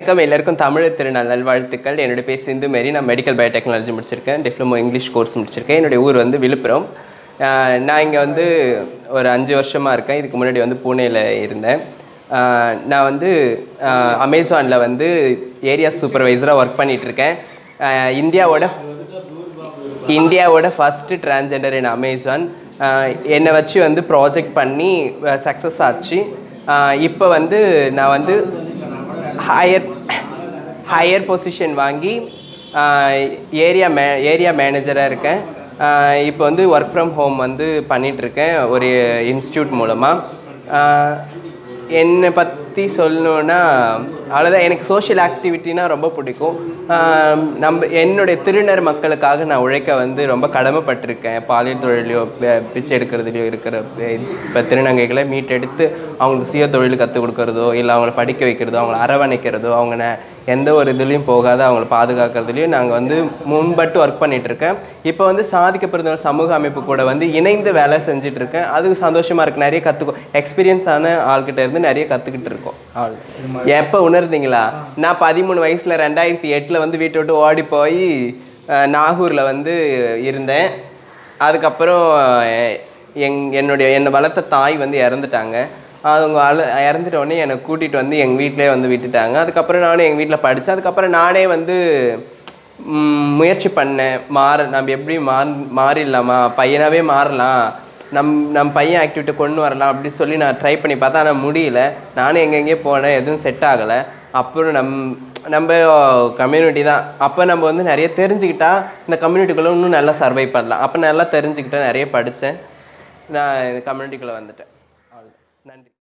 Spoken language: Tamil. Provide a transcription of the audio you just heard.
வணக்கம் எல்லாருக்கும் தமிழ் திருநாள் நல்வாழ்த்துக்கள் என்னுடைய பேர் சிந்து மேரி நான் மெடிக்கல் பயோடெக்னாலஜி முடிச்சிருக்கேன் டிப்ளமோ இங்கிலீஷ் கோர்ஸ் முடிச்சிருக்கேன் என்னுடைய ஊர் வந்து விழுப்புரம் ஆஹ் நான் இங்கே வந்து ஒரு அஞ்சு வருஷமாக இருக்கேன் இதுக்கு முன்னாடி வந்து பூனேயில் இருந்தேன் ஆஹ் நான் வந்து அமேசானில் வந்து ஏரியா சூப்பர்வைசராக ஒர்க் பண்ணிகிட்ருக்கேன் இந்தியாவோட இந்தியாவோட ஃபஸ்ட்டு டிரான்ஜெண்டர் இன் அமேசான் என்னை வச்சு வந்து ப்ராஜெக்ட் பண்ணி சக்ஸஸ் ஆச்சு இப்போ வந்து நான் வந்து ஹையர் ஹையர் பொசிஷன் வாங்கி ஏரியா மே ஏரியா மேனேஜராக இருக்கேன் இப்போ வந்து ஒர்க் ஃப்ரம் ஹோம் வந்து பண்ணிகிட்ருக்கேன் ஒரு இன்ஸ்டியூட் மூலமாக என்னை பற்றி சொல்லணுன்னா அவ்வளோதான் எனக்கு சோஷியல் ஆக்டிவிட்டினா ரொம்ப பிடிக்கும் ஆஹ் நம்ம என்னுடைய திருநர் மக்களுக்காக நான் உழைக்க வந்து ரொம்ப கடமைப்பட்டிருக்கேன் பாலியல் தொழிலையோ பி- பிச்சை எடுக்கிறதுலையோ இருக்கிற இப்போ திருநங்கைகளை மீட்டெடுத்து அவங்களுக்கு சுய தொழில் கற்றுக் கொடுக்கறதோ இல்லை அவங்கள படிக்க வைக்கிறதோ அவங்கள அரவணைக்கிறதோ அவங்க ந- எந்த ஒரு இதுலேயும் போகாத அவங்கள பாதுகாக்கிறதுலையும் நாங்கள் வந்து முன்பட்டு ஒர்க் பண்ணிட்டு இருக்கேன் இப்போ வந்து சாதிக்கப்படுற சமூக அமைப்பு கூட வந்து இணைந்து வேலை செஞ்சுட்டு இருக்கேன் அது சந்தோஷமா இருக்கு நிறைய கற்றுக்கோ எக்ஸ்பீரியன்ஸான ஆள்கிட்ட இருந்து நிறைய கற்றுக்கிட்டு இருக்கோம் ஆள் எப்போ உணர்ந்தீங்களா நான் பதிமூணு வயசில் ரெண்டாயிரத்தி எட்டில் வந்து வீட்டை விட்டு ஓடி போய் நாகூரில் வந்து இருந்தேன் அதுக்கப்புறம் அஹ், எங் என்னுடைய என்னை வளர்த்த தாய் வந்து இறந்துட்டாங்க அவங்க அழ இறந்துட்ட உடனே என்னை கூட்டிகிட்டு வந்து எங்கள் வீட்டிலே வந்து விட்டுட்டாங்க அதுக்கப்புறம் நானும் எங்கள் வீட்டில் படித்தேன் அதுக்கப்புறம் நானே வந்து ம், முயற்சி பண்ணேன் மாற நம்ம எப்படி மாற் மாறிடலாமா பையனாகவே மாறலாம் நம் நம் பையன் ஆக்டிவிட்டி கொண்டு வரலாம் அப்படி சொல்லி நான் ட்ரை பண்ணி பார்த்தா ஆனால் முடியல நானும் எங்கெங்கேயோ போனேன் எதுவும் செட் ஆகலை அப்புறம் நம் நம்ம கம்யூனிட்டி தான் அப்போ நம்ம வந்து நிறைய தெரிஞ்சுக்கிட்டா இந்த கம்யூனிட்டிக்குள்ளே இன்னும் நல்லா சர்வை பண்ணலாம் அப்போ நல்லா தெரிஞ்சுக்கிட்டேன் நிறைய படித்தேன் நான் இந்த கம்யூனிட்டிக்குள்ளே வந்துட்டேன் அவ்வளவுதான். நன்றி